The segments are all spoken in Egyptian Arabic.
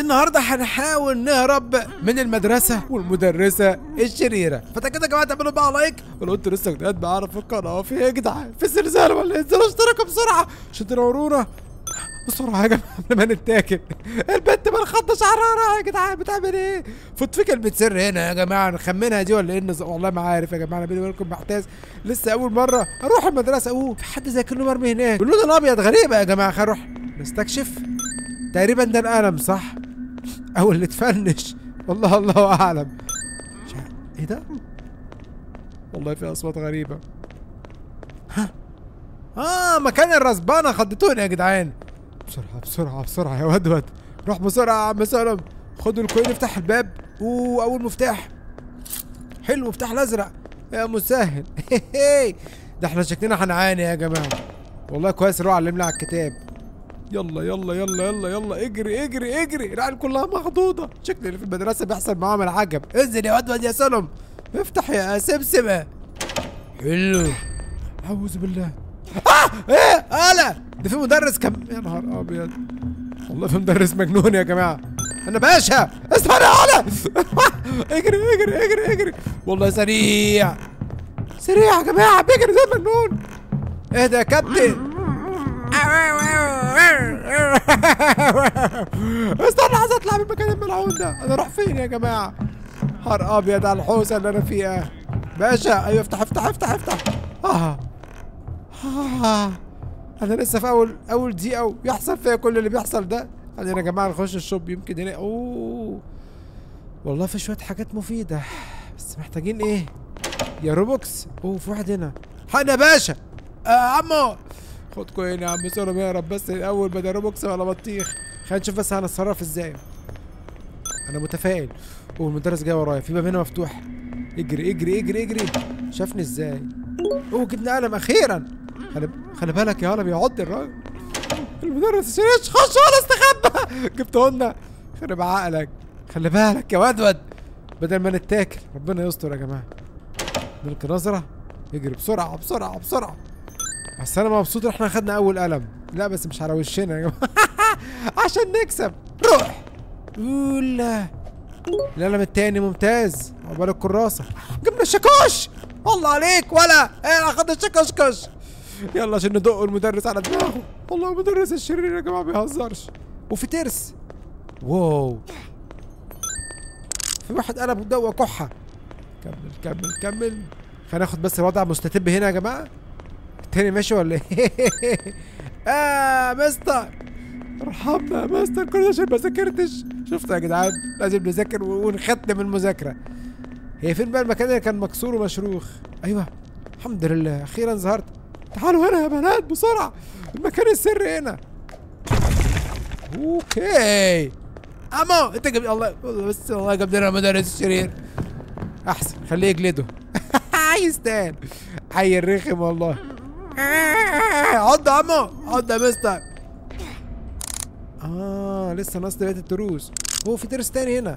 النهارده هنحاول نهرب من المدرسه والمدرسه الشريره فتا كده يا جماعه تعملوا بقى لايك ولو انتوا لسه جداد معانا في القناه في ايه يا جدعان في الزلزال ولا ايه انزلوا اشتركوا بسرعه عشان تنورونا بسرعه يا جماعه قبل ما نتاكل البنت منخضه شعرها يا جدعان بتعمل ايه فوت في كلمه سر هنا يا جماعه نخمنها دي ولا ايه النظام؟ والله ما عارف يا جماعه انا بيني وبينكم محتاج لسه اول مره اروح المدرسه اوه في حد زي كانه مرمي هناك باللون الابيض غريبه يا جماعه خلينا نروح نستكشف تقريبا ده القلم صح او اللي اتفنش والله الله اعلم مش عارف. ايه ده والله في اصوات غريبه ها اه مكان الرسبانه خضتوني يا جدعان بسرعه بسرعه بسرعه يا ودود روح بسرعه يا عم سلم خدوا الكوين افتح الباب اوه اول مفتاح حلو مفتاح الازرق يا مسهل ده احنا شكلنا هنعاني يا جماعه والله كويس روح علمنا على الكتاب يلا يلا يلا يلا يلا اجري اجري اجري العيال كلها مخضوضه شكل اللي في المدرسه بيحصل معاهم العجب انزل يا ودود يا سلم افتح يا سمسمه حلو اعوذ بالله اه ايه الا ده في مدرس كم يا نهار ابيض والله في مدرس مجنون يا جماعه انا باشا استنى يا الا اجري اجري اجري اجري والله سريع سريع يا جماعه بيجري زي المجنون اهدى يا كابتن استنى عايز اطلع من المكان الملعون ده انا اروح فين يا جماعه نهار ابيض على الحوسه اللي انا فيها باشا ايوه افتح افتح افتح افتح آه. آه. انا لسه في اول اول دقيقه ويحصل فيا كل اللي بيحصل ده خلينا يا جماعه نخش الشوب يمكن هنا اوه والله في شويه حاجات مفيده بس محتاجين ايه يا روبوكس اوه في واحد هنا حنا باشا آه عمو خد كوين يا عم سلم يا رب بس الاول بدل روبوكس ولا بطيخ خلينا نشوف بس هنتصرف ازاي انا متفائل والمدرس جاي ورايا في باب هنا مفتوح اجري اجري اجري اجري شافني ازاي اوه جبنا قلم اخيرا خلي خلي بالك يا هلا بيعض الراجل المدرس شريش خش ولا استخبى جبته لنا خرب عقلك خلي بالك يا ودود بدل ما نتاكل ربنا يستر يا جماعه نلقي نظره اجري بسرعه بسرعه بسرعه بس انا مبسوط ان احنا خدنا اول قلم لا بس مش على وشنا يا جماعه عشان نكسب روح ولا القلم التاني ممتاز عقبال الكراسه جبنا الشاكوش الله عليك ولا ايه اخدنا الشاكوشكش يلا عشان ندق المدرس على دماغه والله المدرس الشرير يا جماعه ما بيهزرش وفي ترس واو في واحد قلم جوه كحه كمل كمل كمل خلينا ناخد بس الوضع مستتب هنا يا جماعه التاني ماشي ولا ايه اه مستر ارحمنا يا مستر كل ده عشان ما ذاكرتش شفتوا يا جدعان لازم نذاكر ونختم المذاكره هي فين بقى المكان اللي كان مكسور ومشروخ ايوه الحمد لله اخيرا ظهرت تعالوا هنا يا بنات بسرعه المكان السري هنا اوكي اما انت جاب الله بس والله جاب لنا مدرس شرير احسن خليه يجلده يستاهل عيل رخم والله عض يا عمو عض يا مستر اه لسه ناقص بقيه التروس هو في ترس تاني هنا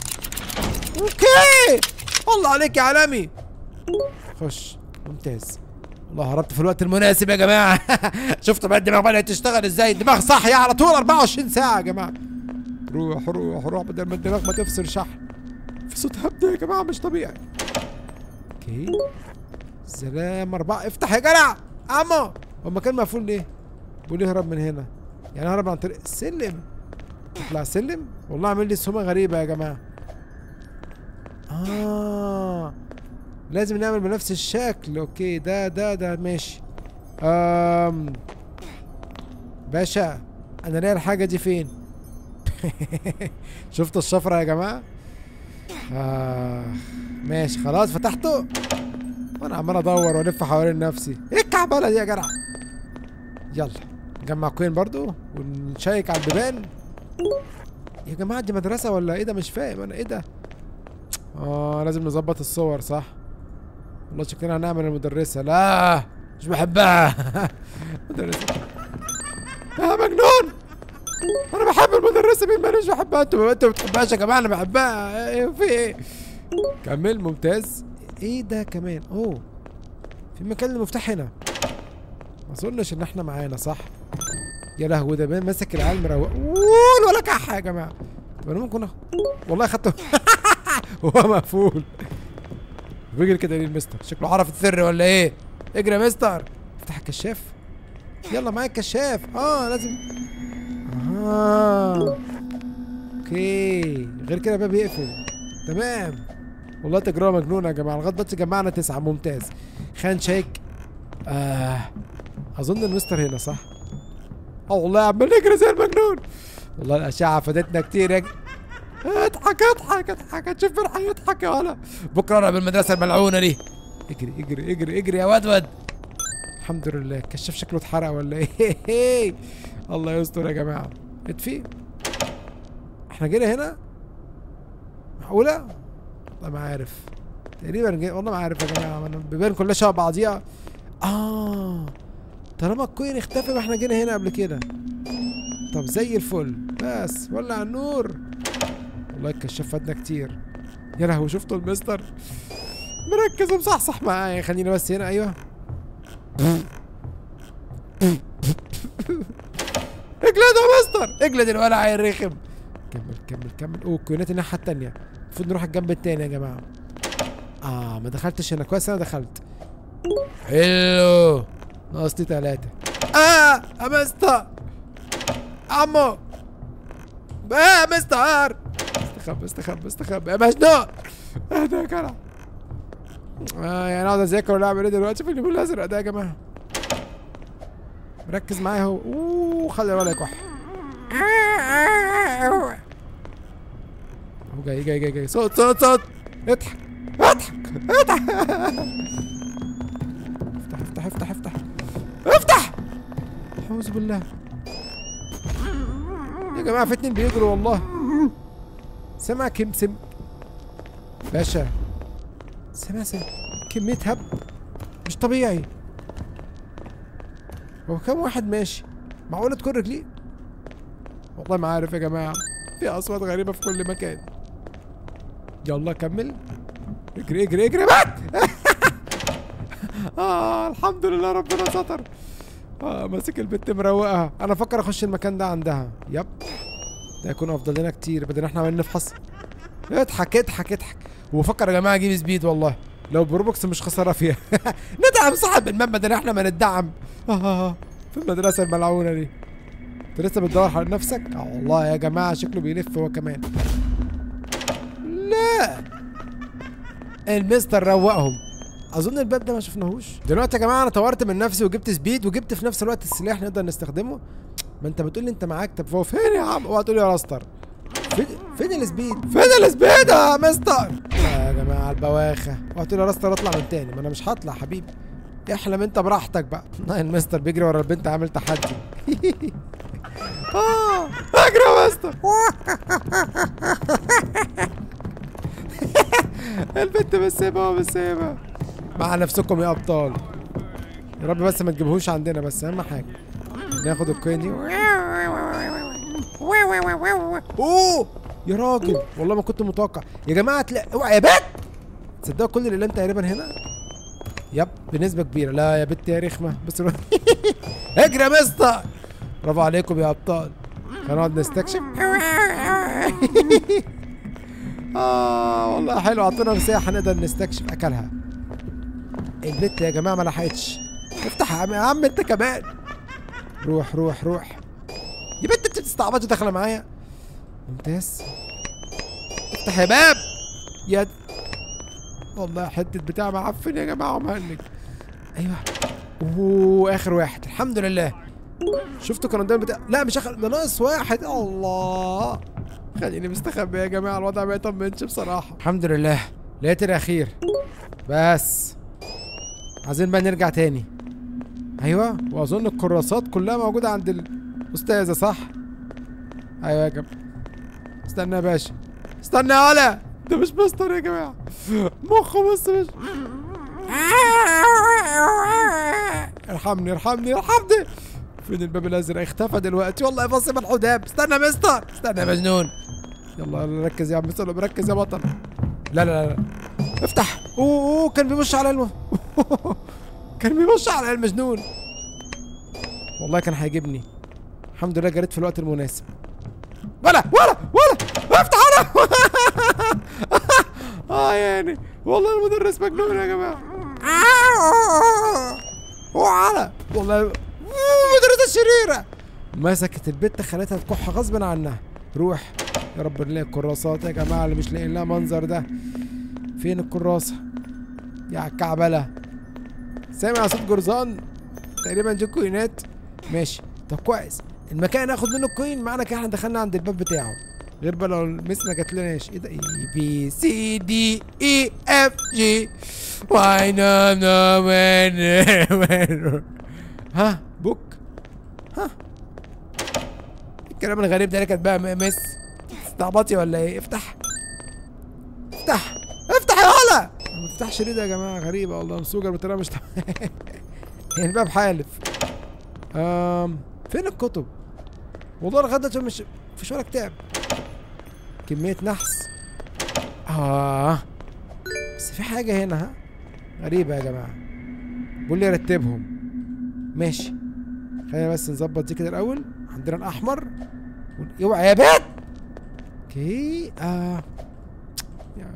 اوكي الله عليك يا عالمي خش ممتاز والله هربت في الوقت المناسب يا جماعه شفتوا بقى الدماغ بدات تشتغل ازاي الدماغ صاحيه على طول 24 ساعه يا جماعه روح روح روح بدل ما الدماغ ما تفصل شحن في صوت هبد يا جماعه مش طبيعي اوكي سلام أربعة افتح يا جدع عمو هو المكان مقفول ليه؟ بيقول لي اهرب من هنا يعني اهرب عن طريق السلم اطلع سلم والله عامل لي سهومة غريبة يا جماعة اه لازم نعمل بنفس الشكل اوكي ده ده ده ماشي امم باشا انا لاقي الحاجة دي فين شفتوا الشفرة يا جماعة آه ماشي خلاص فتحته وانا عمال ادور والف حوالين نفسي ايه الكعبله دي يا جدع يلا نجمع كوين برضو ونشيك على البيبان يا جماعه دي مدرسه ولا ايه ده مش فاهم انا ايه ده اه لازم نظبط الصور صح والله شكلنا هنعمل المدرسه لا مش بحبها مدرسه يا مجنون انا بحب المدرسه مين ماليش بحبها انتوا انتوا ما بتحبهاش يا جماعه انا بحبها ايه في ايه كمل ممتاز ايه ده كمان اوه في مكان المفتاح هنا ما اظنش ان احنا معانا صح يا لهوي ده ماسك العيال مروق قول ولا كحه يا جماعه طب انا ممكن اخد والله خدته هو مقفول بيجري كده ليه المستر شكله عرف السر ولا ايه اجري يا مستر افتح الكشاف يلا معايا الكشاف اه لازم اه اوكي غير كده الباب يقفل تمام والله تجربه مجنونه يا جماعه لغايه دلوقتي جمعنا تسعه ممتاز خلينا نشيك آه اظن المستر هنا صح اه والله عمال نجري زي المجنون والله الاشعه فادتنا كتير يا ج... اضحك اضحك اضحك هتشوف مين هيضحك يا ولا بكره انا بالمدرسه الملعونه دي اجري اجري اجري اجري يا ودود الحمد لله الكشاف شكله اتحرق ولا ايه الله يستر يا جماعه اطفي احنا جينا هنا معقوله والله ما عارف تقريبا جي... والله ما عارف يا جماعه ما انا بيبان كلها شبه بعضيها اه طالما الكوين اختفى ما احنا جينا هنا قبل كده طب زي الفل بس ولع النور والله الكشاف فادنا كتير يا لهوي شفتوا المستر مركز ومصحصح معايا خلينا بس هنا ايوه اجلد يا مستر اجلد الولع الرخم كمل كمل كمل اوه الكوينات الناحيه التانيه المفروض نروح الجنب التاني يا جماعه اه ما دخلتش هنا كويس انا دخلت حلو ناقص لي تلاتة اه يا مستر عمو ايه يا مستر استخبى استخبى استخبى يا مجنون اهدى يا جدع اه يعني اقعد اذاكر ولا اعمل ايه دلوقتي في اليوم الازرق ده يا جماعه مركز معايا اهو اوه خلي بالك واحد هو جاي جاي جاي جاي صوت صوت صوت اضحك اضحك اضحك افتح افتح افتح افتح افتح اعوذ بالله يا جماعه في اتنين بيجروا والله سمع كم سم باشا سمع سم كمية هب مش طبيعي هو كم واحد ماشي معقولة تكون رجليه والله ما عارف يا جماعة في أصوات غريبة في كل مكان يلا كمل اجري اجري اجري مات اه الحمد لله ربنا ستر اه ماسك البت مروقها انا افكر اخش المكان ده عندها يب ده يكون افضل لنا كتير بدل احنا عمالين نفحص اضحك اضحك اضحك وبفكر يا جماعه اجيب سبيد والله لو بروبوكس مش خساره فيها ندعم صاحب المبنى بدل احنا ما ندعم آه في المدرسه الملعونه دي انت لسه بتدور على نفسك اه والله يا جماعه شكله بيلف هو كمان لا المستر روقهم اظن الباب ده ما شفناهوش دلوقتي يا جماعه انا طورت من نفسي وجبت سبيد وجبت في نفس الوقت السلاح نقدر نستخدمه ما انت بتقول لي انت معاك طب هو فين يا عم اوعى تقول لي يا راستر فين فين السبيد فين السبيد يا مستر يا جماعه البواخه اوعى تقول لي يا راستر اطلع من تاني ما انا مش هطلع حبيبي احلم انت براحتك بقى المستر بيجري ورا البنت عامل تحدي اه اجري يا مستر البنت بتسيبها وبتسيبها مع نفسكم يا ابطال يا رب بس ما تجيبهوش عندنا بس اهم حاجه ناخد الكوين دي اوه يا راجل والله ما كنت متوقع يا جماعه تلاقي اوعى يا بت تصدقوا كل اللي انت تقريبا هنا يب بنسبه كبيره لا يا بت يا رخمه بس اجري يا مستر برافو عليكم يا ابطال هنقعد نستكشف اه والله حلو اعطونا مساحه نقدر نستكشف اكلها البت يا جماعه ما لحقتش افتح يا عم انت كمان روح روح روح يا بنت انت بتستعبطي داخله معايا ممتاز افتح يا باب يا والله حته بتاع معفن يا جماعه ومهنج ايوه اوه اخر واحد الحمد لله شفتوا كانوا قدام بتاع لا مش اخر ده ناقص واحد الله خليني مستخبي يا جماعه الوضع ما يطمنش بصراحه الحمد لله لقيت الاخير بس عايزين بقى نرجع تاني ايوه واظن الكراسات كلها موجوده عند الاستاذه صح ايوه يا جماعه استنى يا باشا استنى يا ولا ده مش مستر يا جماعه مخه بس مش ارحمني ارحمني ارحمني فين الباب الازرق اختفى دلوقتي والله فاصل الحداب استنى يا مستر استنى يا مجنون يلا يلا ركز يا عم سلم ركز يا بطل لا لا لا افتح اوه اوه كان بيبص على الم كان بيبص على المجنون والله كان هيجيبني الحمد لله جريت في الوقت المناسب ولا ولا ولا تاني والله المدرس مجنون يا جماعه وعلى والله المدرسه الشريره مسكت البت خلتها تكح غصب عنها روح يا رب نلاقي الكراسات يا جماعه اللي مش لاقيين لها منظر ده فين الكراسه يا الكعبله سامع صوت جرزان تقريبا دي كوينات ماشي طب كويس المكان ناخد منه الكوين معنى كده احنا دخلنا عند الباب بتاعه غير بقى لو المس ما جاتلناش ايه ده اي بي سي دي اي اف جي واي نو نو وين ها بوك ها الكلام الغريب ده اللي كانت بقى م- مس استعبطي ولا ايه افتح افتح افتح يا هلا ما بفتحش ليه ده يا جماعه غريبه والله مسوجه بطريقه مش طبيعية. يعني الباب حالف أم فين الكتب والله لغايه دلوقتي مش مفيش ولا كتاب كميه نحس اه بس في حاجه هنا ها غريبه يا جماعه بيقول لي رتبهم ماشي خلينا بس نظبط دي كده الاول عندنا الاحمر وال- اوعى يا بنت اوكي اه يا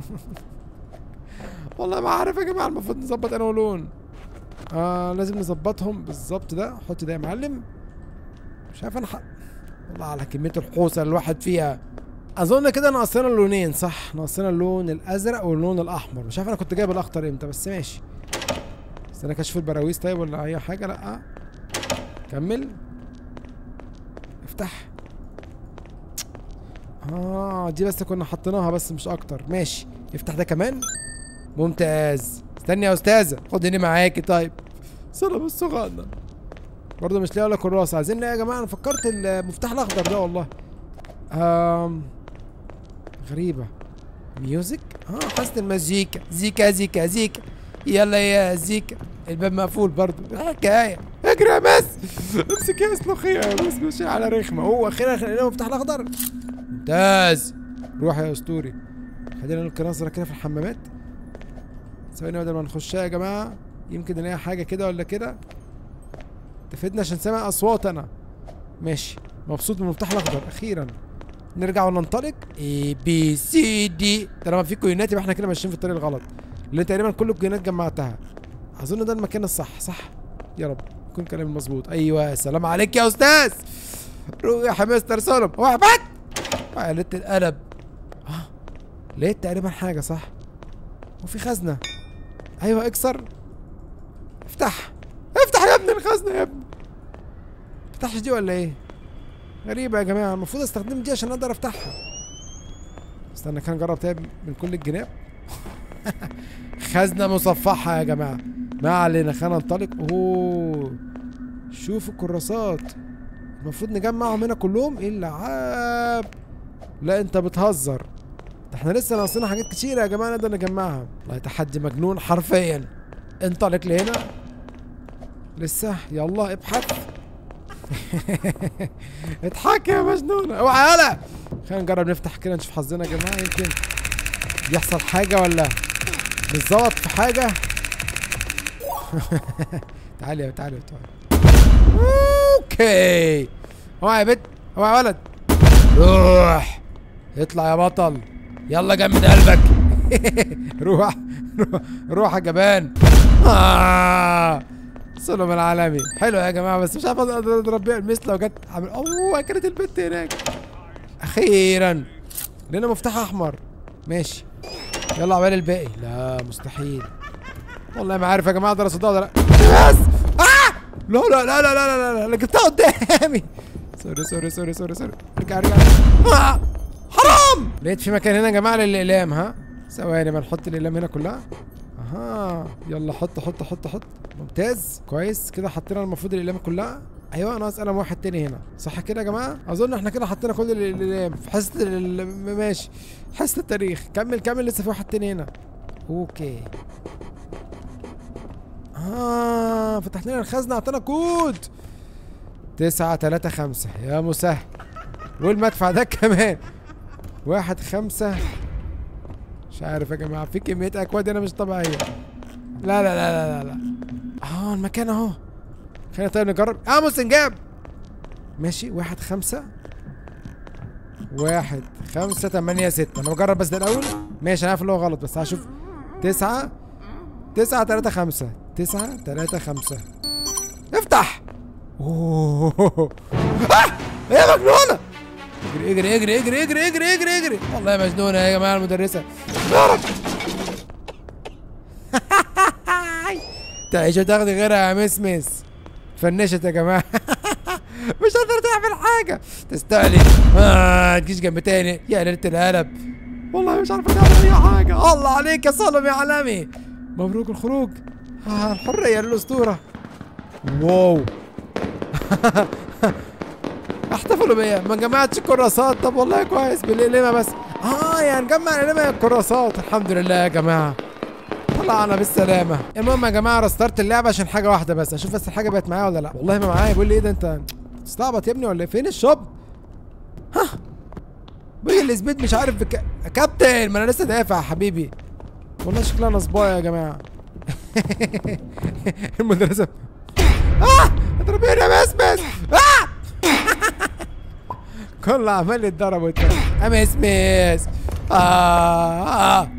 والله ما عارف يا جماعه المفروض نظبط انا ولون آه لازم نظبطهم بالظبط ده حط ده يا معلم مش عارف انا ح... والله على كميه الحوسه اللي الواحد فيها اظن كده ناقصنا اللونين صح ناقصنا اللون الازرق واللون الاحمر مش عارف انا كنت جايب الاخضر امتى بس ماشي استنى كشف البراويز طيب ولا اي حاجه لا كمل افتح اه دي بس كنا حطيناها بس مش اكتر ماشي افتح ده كمان ممتاز استني يا استاذه خدني معاكي طيب سلام الصغنن برضه مش لاقي ولا كراسه عايزين نلاقي يا جماعه انا فكرت المفتاح الاخضر ده والله آم غريبه ميوزك اه حاسه المزيكا زيكا زيكا زيكا يلا يا زيكا الباب مقفول برضه حكايه اجري يا مس امسك يا اسلخيه يا مس مش على رخمه هو اخيرا خلينا المفتاح الاخضر ممتاز روح يا اسطوري خلينا نلقي نظره كده في الحمامات ثواني بدل ما نخشها يا جماعه يمكن نلاقي حاجه كده ولا كده تفيدنا عشان سامع اصوات انا ماشي مبسوط من المفتاح الاخضر اخيرا نرجع وننطلق اي بي سي دي طالما في كوينات يبقى احنا كده ماشيين في الطريق الغلط اللي تقريبا كل الكوينات جمعتها اظن ده المكان الصح صح يا رب يكون كلامي مظبوط ايوه سلام عليك يا استاذ روح يا مستر سولم اوعى بك قلت القلب آه، لقيت تقريبا حاجه صح وفي خزنه ايوه اكسر افتح افتح يا ابني الخزنه يا ابني فتحش دي ولا ايه غريبه يا جماعه المفروض استخدم دي عشان اقدر افتحها استنى كان نجرب تاني من كل الجناب خزنه مصفحه يا جماعه ما علينا خلينا ننطلق اوه شوفوا الكراسات المفروض نجمعهم هنا كلهم ايه اللعاب لا انت بتهزر ده احنا لسه ناقصنا حاجات كتيره يا جماعه نقدر نجمعها والله تحدي مجنون حرفيا انطلق لهنا لسه يلا ابحث اضحك يا مجنونة اوعى يلا خلينا نجرب نفتح كده نشوف حظنا يا جماعة يمكن يحصل حاجة ولا نتظبط في حاجة تعالي يا تعالي يا تعالي اوكي اوعى يا بنت اوعى يا ولد روح اطلع يا بطل يلا جمد قلبك روح روح روح يا جبان آه. سلم العالمي حلو يا جماعه بس مش عارف اقدر اضرب بيها المثل لو جت عمل اوه كانت البت هناك اخيرا لنا مفتاح احمر ماشي يلا عبال الباقي لا مستحيل والله ما عارف يا جماعه اقدر اصدها ولا لا بس آه! لا لا لا لا لا لا لا انا جبتها قدامي سوري سوري سوري سوري سوري ارجع ارجع آه! حرام لقيت في مكان هنا يا جماعه للاقلام ها ثواني ما نحط الاقلام هنا كلها اها يلا حط حط حط حط ممتاز كويس كده حطينا المفروض الاقلام كلها ايوه ناقص قلم واحد تاني هنا صح كده يا جماعه اظن احنا كده حطينا كل الاقلام في حصه ال- ماشي حصه التاريخ كمل كمل لسه في واحد تاني هنا اوكي اه فتحنا لنا الخزنه اعطانا كود تسعة تلاتة خمسة يا مسهل والمدفع ده كمان واحد خمسة مش عارف يا جماعة في كمية أكواد هنا مش طبيعية لا لا لا لا لا لا اه المكان اهو خلينا طيب نجرب اه مسنجاب ماشي واحد خمسة واحد خمسة تمانية ستة انا بجرب بس ده الاول ماشي انا عارف اللي هو غلط بس هشوف تسعة تسعة تلاتة خمسة تسعة تلاتة خمسة افتح اوه آه! يا مجنونة اجري اجري اجري اجري اجري اجري اجري اجري والله يا مجنونة يا جماعة المدرسة يا رب تعيش تاخدي غيرها يا مس مس فنشت يا جماعة مش قادر تعمل حاجة تستاهلي آه تجيش جنب تاني يا ليلة القلب والله مش عارف تعمل أي حاجة الله عليك يا صلم يا عالمي مبروك الخروج آه الحرية للأسطورة واو احتفلوا بيا ما جمعتش الكراسات طب والله كويس بالقلمة بس اه يعني نجمع القلمة الكراسات الحمد لله يا جماعة طلعنا بالسلامة المهم يا جماعة رسترت اللعبة عشان حاجة واحدة بس اشوف بس الحاجة بقت معايا ولا لا والله ما معايا بيقول لي ايه ده انت تستعبط يا ابني ولا إيه؟ فين الشوب ها بيقول لي سبيد مش عارف بك... يا كابتن ما انا لسه دافع يا حبيبي والله شكلها نصبايا يا جماعة المدرسة اه اضربيني يا مسمس اه كله عمال يتضرب ويتضرب امسمس اه اه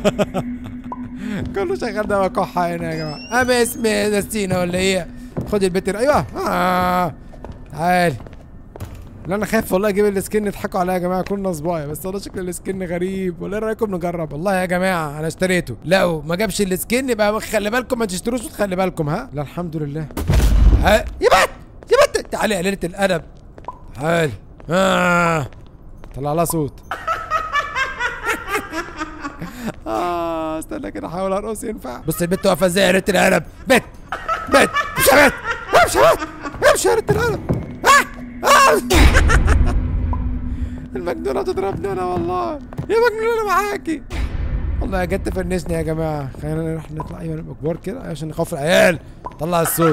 كله شغال دواء كحة هنا يا جماعة امسمس نسينا ولا ايه خد البتر ايوه اه تعال لا انا خايف والله اجيب السكن يضحكوا عليا يا جماعه كنا صبايا بس والله شكل السكن غريب ولا ايه رايكم نجرب والله يا جماعه انا اشتريته لو ما جابش السكن يبقى خلي بالكم ما تشتروش وتخلي بالكم ها لا الحمد لله ها يا بت يا بت تعالي يا ليله الادب تعالي آه. طلع لها صوت اه استنى كده احاول ارقص ينفع بص البت واقفه ازاي يا ريت القلم بت بت امشي يا بت امشي يا بت امشي يا ريت القلم آه. آه. المجنونه تضربني انا والله يا مجنونه معاكي والله جت تفنشني يا جماعه خلينا نروح نطلع ايوه نبقى كبار كده عشان نخوف العيال طلع الصوت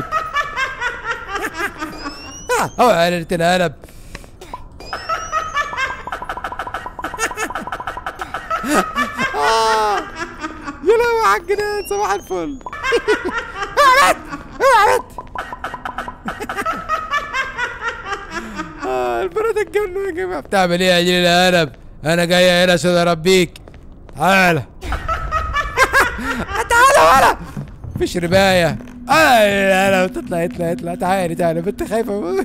اه اهو يا ريت القلم آه. يا لهوي على الجنان صباح الفل اوعى بت اوعى بت آه البنات اتجنوا يا جماعه بتعمل ايه يا جيل القلم انا جاي هنا عشان اربيك تعالى تعالى ولا مفيش ربايه آه لا لا تطلع اطلع اطلع تعالي تعالي بنت خايفه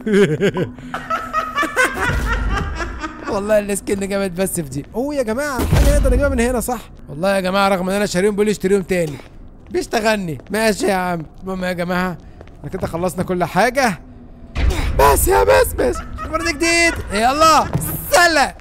والله السكن جامد بس في دي اوه يا جماعه الحاجه نقدر نجيبها من هنا صح والله يا جماعه رغم ان انا شاريهم بيقول لي اشتريهم تاني بيشتغلني ماشي يا عم المهم يا جماعه احنا كده خلصنا كل حاجه بس يا بس بس مرة جديد يلا سلام